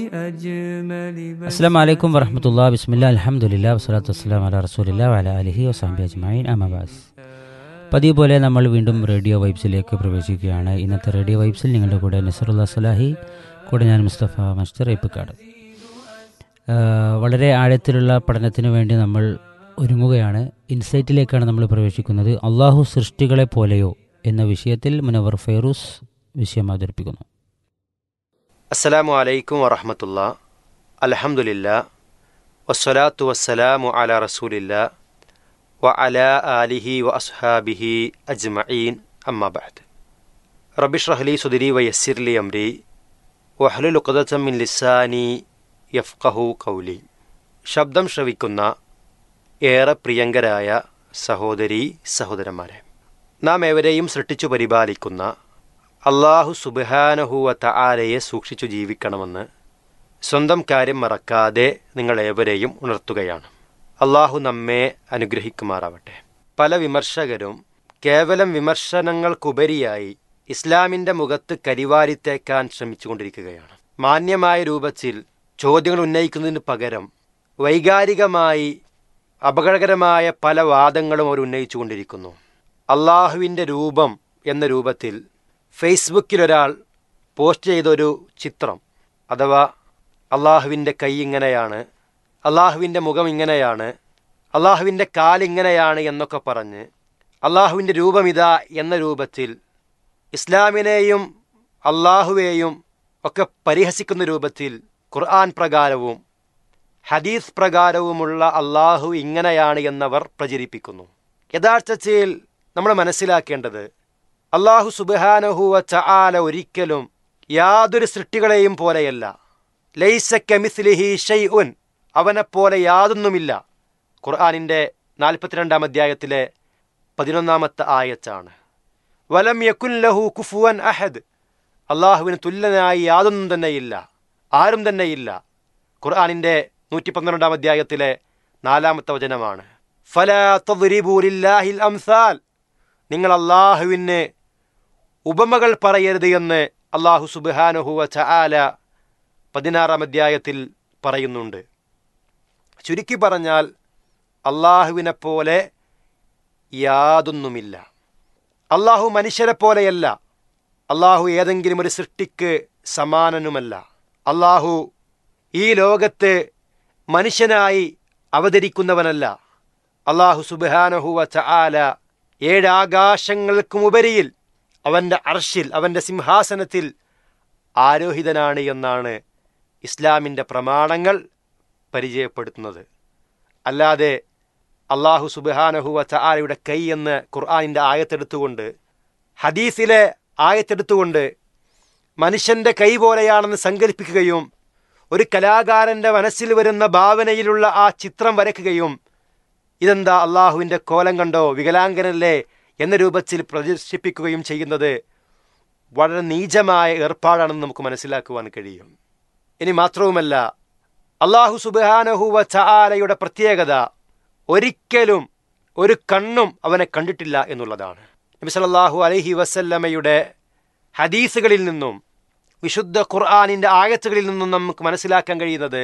അസ്സാം വലൈക്കും വറഹമത്തുള്ള ബിസ്മില്ല അലഹമുല്ല വസ്സലാത്തു വസ്സലാം അല റസൂലില്ല വല അലഹി വസാബി അജ്മൈൻ അമബാസ് പതിവ് പോലെ നമ്മൾ വീണ്ടും റേഡിയോ വൈബ്സിലേക്ക് പ്രവേശിക്കുകയാണ് ഇന്നത്തെ റേഡിയോ വൈബ്സിൽ നിങ്ങളുടെ കൂടെ നസറുല്ല സലാഹി കൂടെ ഞാൻ മുസ്തഫ മസ്റ്റർ ഏപ്പിക്കാട് വളരെ ആഴത്തിലുള്ള പഠനത്തിന് വേണ്ടി നമ്മൾ ഒരുങ്ങുകയാണ് ഇൻസൈറ്റിലേക്കാണ് നമ്മൾ പ്രവേശിക്കുന്നത് അള്ളാഹു സൃഷ്ടികളെ പോലെയോ എന്ന വിഷയത്തിൽ മുനവർ ഫെറൂസ് വിഷയം അവതരിപ്പിക്കുന്നു അസ്സലാമു അലൈക്കും വറഹമത്തുള്ള അലഹമുല്ല വസ്സലാത്തു വസ്സലാമു അല റസൂലില്ല വ അല ആലിഹി വ അസ്ഹാബിഹി അജ്മഈൻ അമ്മബാദ് റബിഷ്റഹ്ലി സുദിരി വയസ്സിർലി അംരി വഹ്ലുലുഖദത്തം മിൻ ലിസാനി യഫ്കഹു കൗലി ശബ്ദം ശ്രവിക്കുന്ന ഏറെ പ്രിയങ്കരായ സഹോദരി സഹോദരന്മാരെ നാം ഏവരെയും സൃഷ്ടിച്ചു പരിപാലിക്കുന്ന അള്ളാഹു സുബാനഹുവ തആലയെ സൂക്ഷിച്ചു ജീവിക്കണമെന്ന് സ്വന്തം കാര്യം മറക്കാതെ നിങ്ങളേവരെയും ഉണർത്തുകയാണ് അള്ളാഹു നമ്മെ അനുഗ്രഹിക്കുമാറാവട്ടെ പല വിമർശകരും കേവലം വിമർശനങ്ങൾക്കുപരിയായി ഇസ്ലാമിൻ്റെ മുഖത്ത് കരിവാരിത്തേക്കാൻ ശ്രമിച്ചുകൊണ്ടിരിക്കുകയാണ് മാന്യമായ രൂപത്തിൽ ചോദ്യങ്ങൾ ഉന്നയിക്കുന്നതിന് പകരം വൈകാരികമായി അപകടകരമായ പല വാദങ്ങളും അവർ ഉന്നയിച്ചുകൊണ്ടിരിക്കുന്നു അള്ളാഹുവിൻ്റെ രൂപം എന്ന രൂപത്തിൽ ഫേസ്ബുക്കിൽ ഒരാൾ പോസ്റ്റ് ചെയ്തൊരു ചിത്രം അഥവാ അള്ളാഹുവിൻ്റെ കൈ ഇങ്ങനെയാണ് അള്ളാഹുവിൻ്റെ മുഖം ഇങ്ങനെയാണ് അള്ളാഹുവിൻ്റെ കാലിങ്ങനെയാണ് എന്നൊക്കെ പറഞ്ഞ് അള്ളാഹുവിൻ്റെ രൂപം ഇതാ എന്ന രൂപത്തിൽ ഇസ്ലാമിനെയും അള്ളാഹുവേയും ഒക്കെ പരിഹസിക്കുന്ന രൂപത്തിൽ ഖുർആൻ പ്രകാരവും ഹദീസ് പ്രകാരവുമുള്ള അള്ളാഹു ഇങ്ങനെയാണ് എന്നവർ പ്രചരിപ്പിക്കുന്നു യഥാർത്ഥത്തിൽ നമ്മൾ മനസ്സിലാക്കേണ്ടത് അള്ളാഹു സുബാനഹുവ ചാല ഒരിക്കലും യാതൊരു സൃഷ്ടികളെയും പോലെയല്ല ലൈസ കെമിസ്ലിഹി ഷെയ് ഉൻ അവനെപ്പോലെ യാതൊന്നുമില്ല ഖുർആാനിൻ്റെ നാൽപ്പത്തിരണ്ടാം അധ്യായത്തിലെ പതിനൊന്നാമത്തെ ആയച്ചാണ് വലം യക്കുൻ ലഹു കുഫുവൻ അഹദ് അള്ളാഹുവിന് തുല്യനായി യാതൊന്നും തന്നെയില്ല ആരും തന്നെയില്ല ഖുർആാനിൻ്റെ നൂറ്റി പന്ത്രണ്ടാം അധ്യായത്തിലെ നാലാമത്തെ വചനമാണ് ഫല തദ്രിബൂലില്ലാഹിൽ അംസാൽ നിങ്ങൾ അള്ളാഹുവിന് ഉപമകൾ പറയരുത് എന്ന് അള്ളാഹു സുബാനുഹുവ ചാല പതിനാറാം അധ്യായത്തിൽ പറയുന്നുണ്ട് ചുരുക്കി പറഞ്ഞാൽ അള്ളാഹുവിനെ പോലെ യാതൊന്നുമില്ല അള്ളാഹു മനുഷ്യരെ പോലെയല്ല അള്ളാഹു ഏതെങ്കിലും ഒരു സൃഷ്ടിക്ക് സമാനനുമല്ല അള്ളാഹു ഈ ലോകത്ത് മനുഷ്യനായി അവതരിക്കുന്നവനല്ല അള്ളാഹു സുബാനഹുവ ചാല ഏഴാകാശങ്ങൾക്കുമുപരിയിൽ അവൻ്റെ അർഷിൽ അവൻ്റെ സിംഹാസനത്തിൽ ആരോഹിതനാണ് എന്നാണ് ഇസ്ലാമിൻ്റെ പ്രമാണങ്ങൾ പരിചയപ്പെടുത്തുന്നത് അല്ലാതെ അള്ളാഹു സുബാനഹുവ ചാലയുടെ കൈ എന്ന് ഖുർആാനിൻ്റെ ആയത്തെടുത്തുകൊണ്ട് ഹദീസിലെ ആയത്തെടുത്തുകൊണ്ട് മനുഷ്യൻ്റെ കൈ പോലെയാണെന്ന് സങ്കല്പിക്കുകയും ഒരു കലാകാരൻ്റെ മനസ്സിൽ വരുന്ന ഭാവനയിലുള്ള ആ ചിത്രം വരയ്ക്കുകയും ഇതെന്താ അള്ളാഹുവിൻ്റെ കോലം കണ്ടോ വികലാംഗനല്ലേ എന്ന രൂപത്തിൽ പ്രദർശിപ്പിക്കുകയും ചെയ്യുന്നത് വളരെ നീചമായ ഏർപ്പാടാണെന്ന് നമുക്ക് മനസ്സിലാക്കുവാൻ കഴിയും ഇനി മാത്രവുമല്ല അള്ളാഹു സുബാനഹുവ ചാലയുടെ പ്രത്യേകത ഒരിക്കലും ഒരു കണ്ണും അവനെ കണ്ടിട്ടില്ല എന്നുള്ളതാണ് നബി സല്ലല്ലാഹു അലൈഹി വസല്ലമയുടെ ഹദീസുകളിൽ നിന്നും വിശുദ്ധ ഖുർആാനിൻ്റെ ആയത്തുകളിൽ നിന്നും നമുക്ക് മനസ്സിലാക്കാൻ കഴിയുന്നത്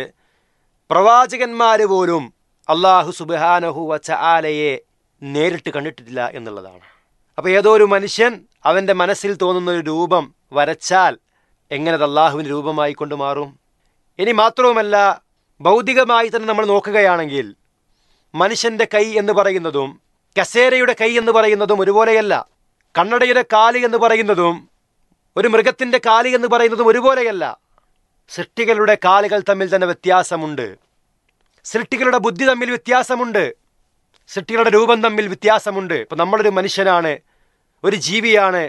പ്രവാചകന്മാർ പോലും അള്ളാഹു സുബാനഹു വച്ച ആലയെ നേരിട്ട് കണ്ടിട്ടില്ല എന്നുള്ളതാണ് അപ്പോൾ ഏതോ ഒരു മനുഷ്യൻ അവൻ്റെ മനസ്സിൽ തോന്നുന്ന ഒരു രൂപം വരച്ചാൽ എങ്ങനെ അത് അള്ളാഹുവിൻ്റെ രൂപമായി കൊണ്ട് മാറും ഇനി മാത്രവുമല്ല ഭൗതികമായി തന്നെ നമ്മൾ നോക്കുകയാണെങ്കിൽ മനുഷ്യൻ്റെ കൈ എന്ന് പറയുന്നതും കസേരയുടെ കൈ എന്ന് പറയുന്നതും ഒരുപോലെയല്ല കണ്ണടയുടെ കാല് എന്ന് പറയുന്നതും ഒരു മൃഗത്തിൻ്റെ കാല് എന്ന് പറയുന്നതും ഒരുപോലെയല്ല സൃഷ്ടികളുടെ കാലുകൾ തമ്മിൽ തന്നെ വ്യത്യാസമുണ്ട് സൃഷ്ടികളുടെ ബുദ്ധി തമ്മിൽ വ്യത്യാസമുണ്ട് സൃഷ്ടികളുടെ രൂപം തമ്മിൽ വ്യത്യാസമുണ്ട് ഇപ്പം നമ്മളൊരു മനുഷ്യനാണ് ഒരു ജീവിയാണ്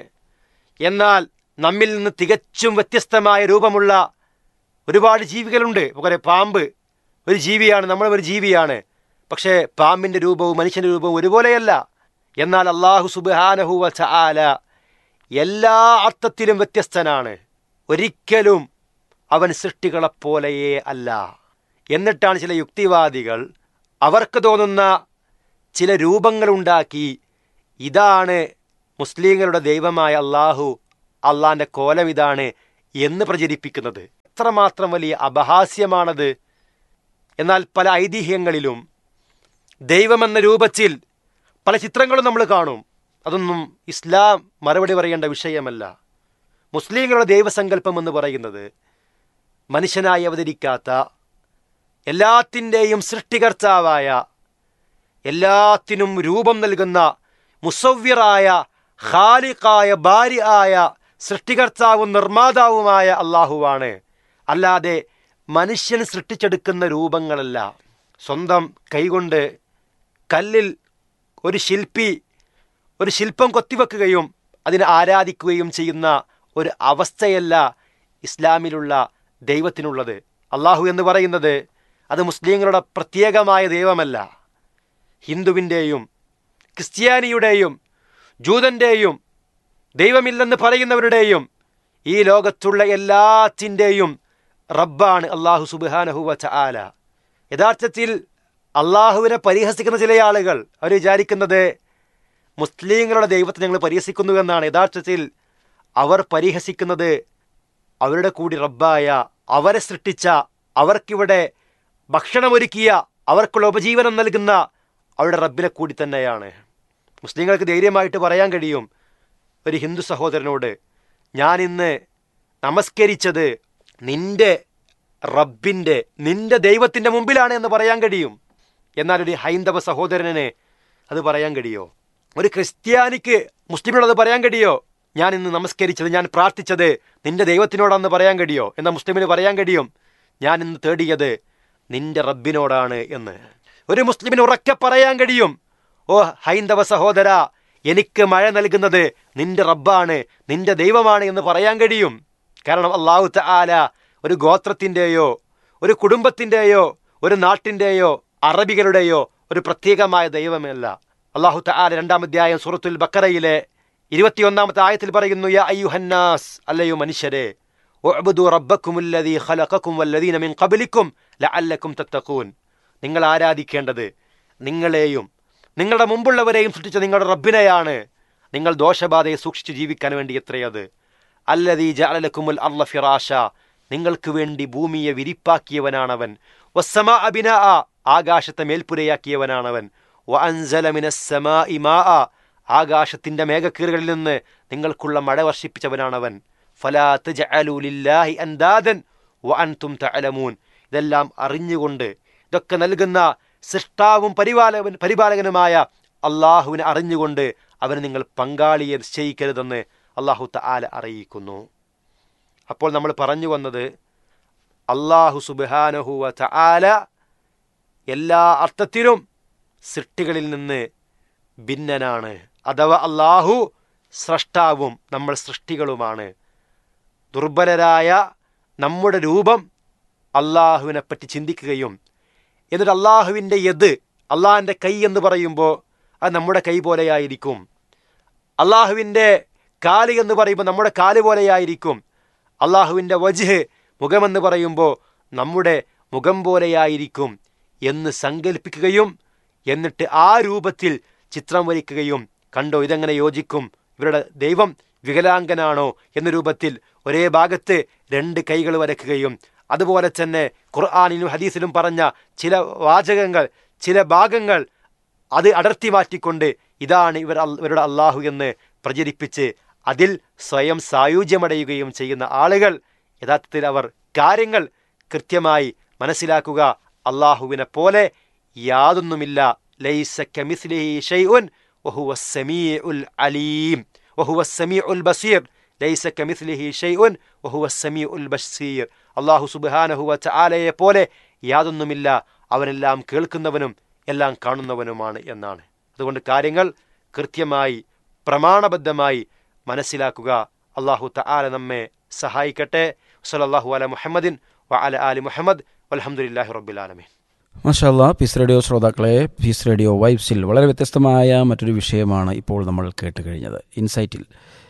എന്നാൽ നമ്മിൽ നിന്ന് തികച്ചും വ്യത്യസ്തമായ രൂപമുള്ള ഒരുപാട് ജീവികളുണ്ട് കുറേ പാമ്പ് ഒരു ജീവിയാണ് നമ്മളും ഒരു ജീവിയാണ് പക്ഷേ പാമ്പിൻ്റെ രൂപവും മനുഷ്യൻ്റെ രൂപവും ഒരുപോലെയല്ല എന്നാൽ അള്ളാഹു സുബാനഹുവ ചാല എല്ലാ അർത്ഥത്തിലും വ്യത്യസ്തനാണ് ഒരിക്കലും അവൻ സൃഷ്ടികളെപ്പോലെയേ അല്ല എന്നിട്ടാണ് ചില യുക്തിവാദികൾ അവർക്ക് തോന്നുന്ന ചില രൂപങ്ങളുണ്ടാക്കി ഇതാണ് മുസ്ലിങ്ങളുടെ ദൈവമായ അള്ളാഹു അള്ളാന്റെ കോലം ഇതാണ് എന്ന് പ്രചരിപ്പിക്കുന്നത് എത്രമാത്രം വലിയ അപഹാസ്യമാണത് എന്നാൽ പല ഐതിഹ്യങ്ങളിലും ദൈവമെന്ന രൂപത്തിൽ പല ചിത്രങ്ങളും നമ്മൾ കാണും അതൊന്നും ഇസ്ലാം മറുപടി പറയേണ്ട വിഷയമല്ല മുസ്ലിങ്ങളുടെ ദൈവസങ്കല്പം എന്ന് പറയുന്നത് മനുഷ്യനായി അവതരിക്കാത്ത എല്ലാത്തിൻ്റെയും സൃഷ്ടികർത്താവായ എല്ലാത്തിനും രൂപം നൽകുന്ന മുസവ്യറായ ഖാലിഖായ ബാരിയായ സൃഷ്ടികർത്താവും നിർമ്മാതാവുമായ അള്ളാഹുവാണ് അല്ലാതെ മനുഷ്യൻ സൃഷ്ടിച്ചെടുക്കുന്ന രൂപങ്ങളല്ല സ്വന്തം കൈകൊണ്ട് കല്ലിൽ ഒരു ശില്പി ഒരു ശില്പം കൊത്തിവെക്കുകയും അതിനെ ആരാധിക്കുകയും ചെയ്യുന്ന ഒരു അവസ്ഥയല്ല ഇസ്ലാമിലുള്ള ദൈവത്തിനുള്ളത് അള്ളാഹു എന്ന് പറയുന്നത് അത് മുസ്ലിങ്ങളുടെ പ്രത്യേകമായ ദൈവമല്ല ഹിന്ദുവിൻ്റെയും ക്രിസ്ത്യാനിയുടെയും ജൂതൻ്റെയും ദൈവമില്ലെന്ന് പറയുന്നവരുടെയും ഈ ലോകത്തുള്ള എല്ലാത്തിൻ്റെയും റബ്ബാണ് അള്ളാഹു സുബാനഹുവ ചാല യഥാർത്ഥത്തിൽ അള്ളാഹുവിനെ പരിഹസിക്കുന്ന ചില ആളുകൾ അവർ വിചാരിക്കുന്നത് മുസ്ലിങ്ങളുടെ ദൈവത്തെ ഞങ്ങൾ പരിഹസിക്കുന്നു എന്നാണ് യഥാർത്ഥത്തിൽ അവർ പരിഹസിക്കുന്നത് അവരുടെ കൂടി റബ്ബായ അവരെ സൃഷ്ടിച്ച അവർക്കിവിടെ ഭക്ഷണമൊരുക്കിയ അവർക്കുള്ള ഉപജീവനം നൽകുന്ന അവരുടെ റബ്ബിനെ കൂടി തന്നെയാണ് മുസ്ലിങ്ങൾക്ക് ധൈര്യമായിട്ട് പറയാൻ കഴിയും ഒരു ഹിന്ദു സഹോദരനോട് ഞാൻ ഇന്ന് നമസ്കരിച്ചത് നിന്റെ റബ്ബിൻ്റെ നിന്റെ ദൈവത്തിൻ്റെ മുമ്പിലാണ് എന്ന് പറയാൻ കഴിയും എന്നാൽ ഒരു ഹൈന്ദവ സഹോദരനെ അത് പറയാൻ കഴിയോ ഒരു ക്രിസ്ത്യാനിക്ക് മുസ്ലിമിനോട് അത് പറയാൻ കഴിയോ ഞാൻ ഇന്ന് നമസ്കരിച്ചത് ഞാൻ പ്രാർത്ഥിച്ചത് നിന്റെ ദൈവത്തിനോടാണെന്ന് പറയാൻ കഴിയോ എന്നാൽ മുസ്ലിമിന് പറയാൻ കഴിയും ഞാൻ ഇന്ന് തേടിയത് നിന്റെ റബ്ബിനോടാണ് എന്ന് ഒരു മുസ്ലിമിന് ഉറക്കെ പറയാൻ കഴിയും ഓ ഹൈന്ദവ സഹോദര എനിക്ക് മഴ നൽകുന്നത് നിന്റെ റബ്ബാണ് നിന്റെ ദൈവമാണ് എന്ന് പറയാൻ കഴിയും കാരണം അള്ളാഹു തആല ഒരു ഗോത്രത്തിൻ്റെയോ ഒരു കുടുംബത്തിൻ്റെയോ ഒരു നാട്ടിൻ്റെയോ അറബികളുടെയോ ഒരു പ്രത്യേകമായ ദൈവമല്ല അള്ളാഹു തആല രണ്ടാം അധ്യായം സൂറത്തുൽ ബക്കറയിലെ ഇരുപത്തിയൊന്നാമത്തെ ആയത്തിൽ പറയുന്നു യാ അയ്യുഹന്നാസ് അല്ലയോ മനുഷ്യരെ ഉഅ്ബുദു റബ്ബക്കുമുല്ലദീ ഖലഖക്കും വല്ലദീന മിൻ ഖബ്ലിക്കും ലഅല്ലക്കും തത്തഖൂൻ നിങ്ങൾ ആരാധിക്കേണ്ടത് നിങ്ങളെയും നിങ്ങളുടെ മുമ്പുള്ളവരെയും സൃഷ്ടിച്ച നിങ്ങളുടെ റബ്ബിനെയാണ് നിങ്ങൾ ദോഷബാധയെ സൂക്ഷിച്ച് ജീവിക്കാൻ വേണ്ടി എത്രയത് അല്ലദീ ജഅലലക്കുമുൽ അർള ഫിറാശ നിങ്ങൾക്ക് വേണ്ടി ഭൂമിയെ വിരിപ്പാക്കിയവനാണവൻ വസ്സമാ അബിന ആകാശത്തെ മേൽപ്പുരയാക്കിയവനാണവൻ വ അൻസല മിനസ്സമാ ഇമാ ആകാശത്തിന്റെ മേഘക്കീറുകളിൽ നിന്ന് നിങ്ങൾക്കുള്ള മഴ വർഷിപ്പിച്ചവനാണവൻ ഫലാ തജഅലു ലില്ലാഹി അൻദാദൻ വ അൻതും തഅലമൂൻ ഇതെല്ലാം അറിഞ്ഞുകൊണ്ട് ഇതൊക്കെ നൽകുന്ന സൃഷ്ടാവും പരിപാലകൻ പരിപാലകനുമായ അള്ളാഹുവിനെ അറിഞ്ഞുകൊണ്ട് അവന് നിങ്ങൾ പങ്കാളിയെ നിശ്ചയിക്കരുതെന്ന് അള്ളാഹു തആല അറിയിക്കുന്നു അപ്പോൾ നമ്മൾ പറഞ്ഞു വന്നത് അള്ളാഹു സുബാനഹുവ തആല എല്ലാ അർത്ഥത്തിലും സൃഷ്ടികളിൽ നിന്ന് ഭിന്നനാണ് അഥവാ അള്ളാഹു സ്രഷ്ടാവും നമ്മൾ സൃഷ്ടികളുമാണ് ദുർബലരായ നമ്മുടെ രൂപം അള്ളാഹുവിനെ പറ്റി ചിന്തിക്കുകയും എന്നിട്ട് അള്ളാഹുവിൻ്റെ യദ് അള്ളാഹിൻ്റെ കൈ എന്ന് പറയുമ്പോൾ അത് നമ്മുടെ കൈ പോലെയായിരിക്കും അള്ളാഹുവിൻ്റെ കാല് എന്ന് പറയുമ്പോൾ നമ്മുടെ കാല് പോലെയായിരിക്കും അള്ളാഹുവിൻ്റെ വജ്ഹ് മുഖമെന്ന് പറയുമ്പോൾ നമ്മുടെ മുഖം പോലെയായിരിക്കും എന്ന് സങ്കല്പിക്കുകയും എന്നിട്ട് ആ രൂപത്തിൽ ചിത്രം വരയ്ക്കുകയും കണ്ടോ ഇതെങ്ങനെ യോജിക്കും ഇവരുടെ ദൈവം വികലാംഗനാണോ എന്ന രൂപത്തിൽ ഒരേ ഭാഗത്ത് രണ്ട് കൈകൾ വരയ്ക്കുകയും അതുപോലെ തന്നെ ഖുർആാനിലും ഹദീസിലും പറഞ്ഞ ചില വാചകങ്ങൾ ചില ഭാഗങ്ങൾ അത് അടർത്തി മാറ്റിക്കൊണ്ട് ഇതാണ് ഇവർ ഇവരുടെ അള്ളാഹു എന്ന് പ്രചരിപ്പിച്ച് അതിൽ സ്വയം സായുജ്യമടയുകയും ചെയ്യുന്ന ആളുകൾ യഥാർത്ഥത്തിൽ അവർ കാര്യങ്ങൾ കൃത്യമായി മനസ്സിലാക്കുക അള്ളാഹുവിനെ പോലെ യാതൊന്നുമില്ല ലൈസ കമിസ്ലിഹി ഷൈഉൻ വഹുവ സമീഉൽ അലീം വഹുവ സമീഉൽ ബസീർ ലൈസ കമിസ്ലിഹി ഷൈഉൻ വഹുവ സമീഉൽ ബസീർ അള്ളാഹു സുബ്ഹാനഹു വ തആലയെ പോലെ യാതൊന്നുമില്ല അവനെല്ലാം കേൾക്കുന്നവനും എല്ലാം കാണുന്നവനുമാണ് എന്നാണ് അതുകൊണ്ട് കാര്യങ്ങൾ കൃത്യമായി പ്രമാണബദ്ധമായി മനസ്സിലാക്കുക അള്ളാഹു തആല നമ്മെ സഹായിക്കട്ടെ സല്ലല്ലാഹു അല മുഹമ്മദിൻ വ അല ആലി മുഹമ്മദ് വൽഹംദുലില്ലാഹി റബ്ബിൽ ആലമീൻ മഷാല്ല പീസ് റേഡിയോ ശ്രോതാക്കളെ പീസ് റേഡിയോ വൈബ്സിൽ വളരെ വ്യത്യസ്തമായ മറ്റൊരു വിഷയമാണ് ഇപ്പോൾ നമ്മൾ കേട്ട് കഴിഞ്ഞത് ഇൻസൈറ്റിൽ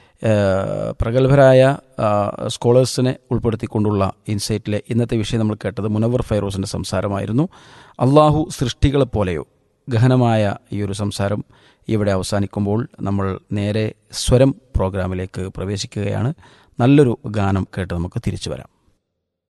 ഏഹ്, പ്രഗത്ഭരായ ആ, സ്കോളേഴ്സിനെ ഉൾപ്പെടുത്തിക്കൊണ്ടുള്ള ഇൻസൈറ്റിലെ ഇന്നത്തെ വിഷയം നമ്മൾ കേട്ടത് മുനവർ ഫൈറോസിൻ്റെ സംസാരമായിരുന്നു അള്ളാഹു സൃഷ്ടികളെ പോലെയോ ഗഹനമായ ഈ ഒരു സംസാരം ഇവിടെ അവസാനിക്കുമ്പോൾ നമ്മൾ നേരെ സ്വരം പ്രോഗ്രാമിലേക്ക് പ്രവേശിക്കുകയാണ് നല്ലൊരു ഗാനം കേട്ട് നമുക്ക് തിരിച്ചു വരാം